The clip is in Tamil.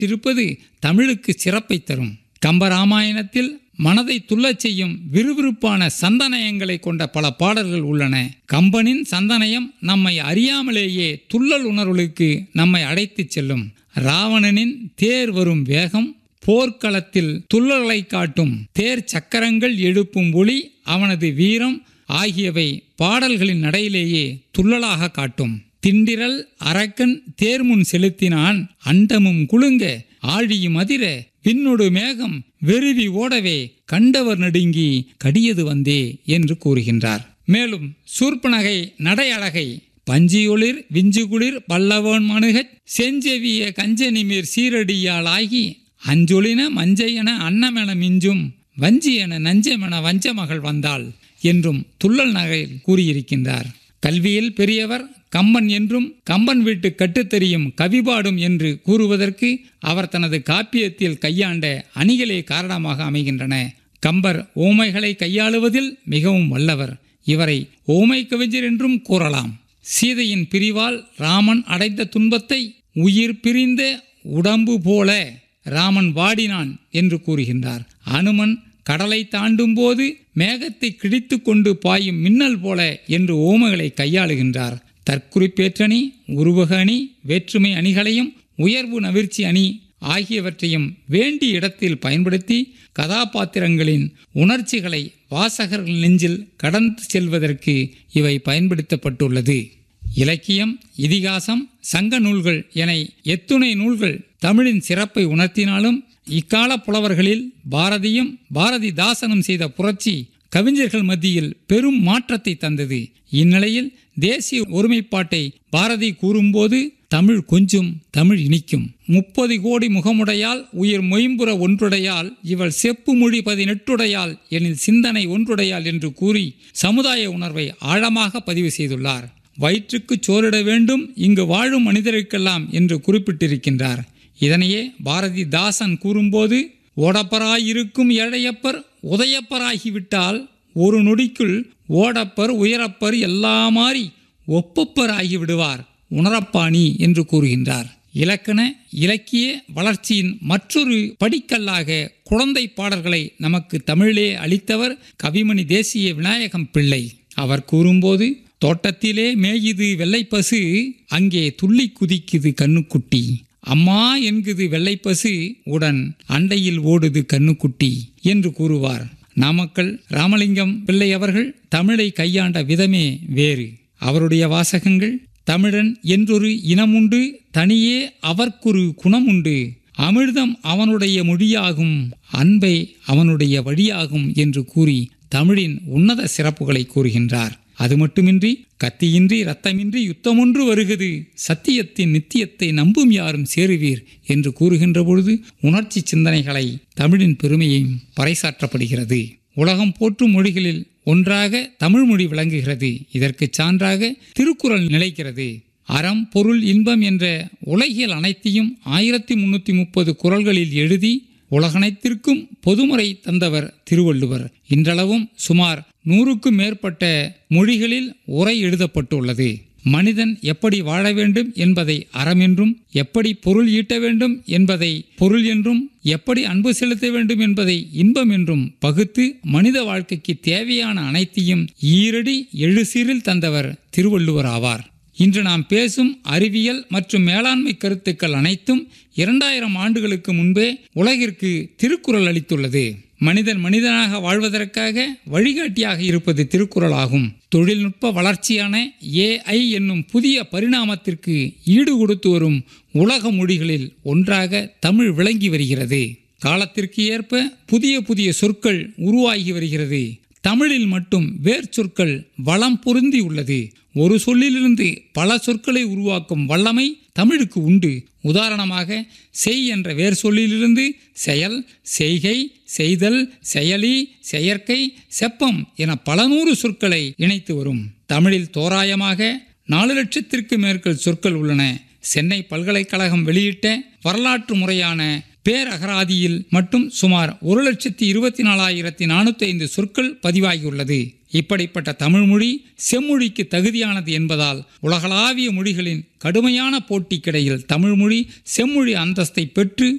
இருப்பது தமிழுக்கு சிறப்பை தரும் கம்பராமாயணத்தில் மனதை துள்ளச் செய்யும் விறுவிறுப்பான சந்தனயங்களை கொண்ட பல பாடல்கள் உள்ளன கம்பனின் சந்தனயம் நம்மை அறியாமலேயே துள்ளல் உணர்வுகளுக்கு நம்மை அழைத்துச் செல்லும் ராவணனின் தேர் வரும் வேகம் போர்க்களத்தில் துள்ளலை காட்டும் தேர் சக்கரங்கள் எழுப்பும் ஒளி அவனது வீரம் ஆகியவை பாடல்களின் நடையிலேயே துள்ளலாக காட்டும் திண்டிரல் அரக்கன் தேர்முன் செலுத்தினான் அண்டமும் குலுங்க ஆழியும் அதிர விண்ணொடு மேகம் வெறுவி ஓடவே கண்டவர் நடுங்கி கடியது வந்தே என்று கூறுகின்றார் மேலும் சூர்பனகை நடையழகை பஞ்சியொளிர் விஞ்சுகுளிர் பல்லவன் மணுகச் செஞ்செவிய கஞ்சனிமீர் சீரடியாளாகி அஞ்சொலின மஞ்சையென அன்னமென மிஞ்சும் வஞ்சியென நஞ்சமென வஞ்சமகள் வந்தாள் என்றும் துள்ளல் நகையில் கூறியிருக்கின்றார் கல்வியில் பெரியவர் கம்பன் என்றும் கம்பன் வீட்டு கட்டுத்தெரியும் கவிபாடும் என்று கூறுவதற்கு அவர் தனது காப்பியத்தில் கையாண்ட அணிகளே காரணமாக அமைகின்றன கம்பர் ஓமைகளை கையாளுவதில் மிகவும் வல்லவர் இவரை ஓமை கவிஞர் என்றும் கூறலாம் சீதையின் பிரிவால் ராமன் அடைந்த துன்பத்தை உயிர் பிரிந்த உடம்பு போல ராமன் வாடினான் என்று கூறுகின்றார் அனுமன் கடலை தாண்டும் போது மேகத்தை கிழித்து கொண்டு பாயும் மின்னல் போல என்று ஓமைகளை கையாளுகின்றார் தற்குறிப்பேற்றணி உருவக அணி வேற்றுமை அணிகளையும் உயர்வு நவிர்ச்சி அணி ஆகியவற்றையும் வேண்டிய இடத்தில் பயன்படுத்தி கதாபாத்திரங்களின் உணர்ச்சிகளை வாசகர்கள் நெஞ்சில் கடந்து செல்வதற்கு இவை பயன்படுத்தப்பட்டுள்ளது இலக்கியம் இதிகாசம் சங்க நூல்கள் என எத்துணை நூல்கள் தமிழின் சிறப்பை உணர்த்தினாலும் இக்கால புலவர்களில் பாரதியும் பாரதிதாசனும் செய்த புரட்சி கவிஞர்கள் மத்தியில் பெரும் மாற்றத்தை தந்தது இந்நிலையில் தேசிய ஒருமைப்பாட்டை பாரதி கூறும்போது தமிழ் கொஞ்சும் தமிழ் இனிக்கும் முப்பது கோடி முகமுடையால் உயிர் மொயம்புற ஒன்றுடையால் இவள் செப்பு மொழி பதினெட்டுடையால் எனில் சிந்தனை ஒன்றுடையால் என்று கூறி சமுதாய உணர்வை ஆழமாக பதிவு செய்துள்ளார் வயிற்றுக்கு சோறிட வேண்டும் இங்கு வாழும் மனிதருக்கெல்லாம் என்று குறிப்பிட்டிருக்கின்றார் இதனையே பாரதிதாசன் கூறும்போது ஓடப்பராயிருக்கும் ஏழையப்பர் உதயப்பராகிவிட்டால் ஒரு நொடிக்குள் ஓடப்பர் உயரப்பர் எல்லா மாறி ஒப்பப்பர் ஆகிவிடுவார் உணரப்பாணி என்று கூறுகின்றார் இலக்கண இலக்கிய வளர்ச்சியின் மற்றொரு படிக்கல்லாக குழந்தை பாடல்களை நமக்கு தமிழிலே அளித்தவர் கவிமணி தேசிய விநாயகம் பிள்ளை அவர் கூறும்போது தோட்டத்திலே மேயுது வெள்ளைப்பசு அங்கே துள்ளி குதிக்குது கண்ணுக்குட்டி அம்மா என்குது வெள்ளைப்பசு உடன் அண்டையில் ஓடுது கண்ணுக்குட்டி என்று கூறுவார் நாமக்கல் ராமலிங்கம் பிள்ளை அவர்கள் தமிழை கையாண்ட விதமே வேறு அவருடைய வாசகங்கள் தமிழன் என்றொரு இனமுண்டு தனியே அவர்க்கொரு குணமுண்டு அமிர்தம் அவனுடைய மொழியாகும் அன்பை அவனுடைய வழியாகும் என்று கூறி தமிழின் உன்னத சிறப்புகளை கூறுகின்றார் அது மட்டுமின்றி கத்தியின்றி ரத்தமின்றி யுத்தமொன்று வருகிறது சத்தியத்தின் நித்தியத்தை நம்பும் யாரும் சேருவீர் என்று கூறுகின்ற பொழுது உணர்ச்சி சிந்தனைகளை தமிழின் பெருமையையும் பறைசாற்றப்படுகிறது உலகம் போற்றும் மொழிகளில் ஒன்றாக தமிழ் மொழி விளங்குகிறது இதற்கு சான்றாக திருக்குறள் நிலைக்கிறது அறம் பொருள் இன்பம் என்ற உலகியல் அனைத்தையும் ஆயிரத்தி முன்னூற்றி முப்பது குரல்களில் எழுதி உலகனைத்திற்கும் பொதுமுறை தந்தவர் திருவள்ளுவர் இன்றளவும் சுமார் நூறுக்கும் மேற்பட்ட மொழிகளில் உரை எழுதப்பட்டுள்ளது மனிதன் எப்படி வாழ வேண்டும் என்பதை அறம் என்றும் எப்படி பொருள் ஈட்ட வேண்டும் என்பதை பொருள் என்றும் எப்படி அன்பு செலுத்த வேண்டும் என்பதை இன்பம் என்றும் பகுத்து மனித வாழ்க்கைக்கு தேவையான அனைத்தையும் ஈரடி எழுசீரில் தந்தவர் திருவள்ளுவர் ஆவார் இன்று நாம் பேசும் அறிவியல் மற்றும் மேலாண்மை கருத்துக்கள் அனைத்தும் இரண்டாயிரம் ஆண்டுகளுக்கு முன்பே உலகிற்கு திருக்குறள் அளித்துள்ளது மனிதன் மனிதனாக வாழ்வதற்காக வழிகாட்டியாக இருப்பது திருக்குறள் ஆகும் தொழில்நுட்ப வளர்ச்சியான ஏஐ என்னும் புதிய பரிணாமத்திற்கு ஈடு கொடுத்து வரும் உலக மொழிகளில் ஒன்றாக தமிழ் விளங்கி வருகிறது காலத்திற்கு ஏற்ப புதிய புதிய சொற்கள் உருவாகி வருகிறது தமிழில் மட்டும் வேர் சொற்கள் வளம் பொருந்தி உள்ளது ஒரு சொல்லிலிருந்து பல சொற்களை உருவாக்கும் வல்லமை தமிழுக்கு உண்டு உதாரணமாக செய் என்ற வேர் சொல்லிலிருந்து செயல் செய்கை செய்தல் செயலி செயற்கை செப்பம் என பல நூறு சொற்களை இணைத்து வரும் தமிழில் தோராயமாக நாலு லட்சத்திற்கு மேற்கொள் சொற்கள் உள்ளன சென்னை பல்கலைக்கழகம் வெளியிட்ட வரலாற்று முறையான பேரகராதியில் மட்டும் சுமார் ஒரு லட்சத்தி இருபத்தி நாலாயிரத்தி நானூற்றி ஐந்து சொற்கள் பதிவாகியுள்ளது இப்படிப்பட்ட தமிழ்மொழி செம்மொழிக்கு தகுதியானது என்பதால் உலகளாவிய மொழிகளின் கடுமையான போட்டிக்கிடையில் தமிழ்மொழி செம்மொழி அந்தஸ்தை பெற்று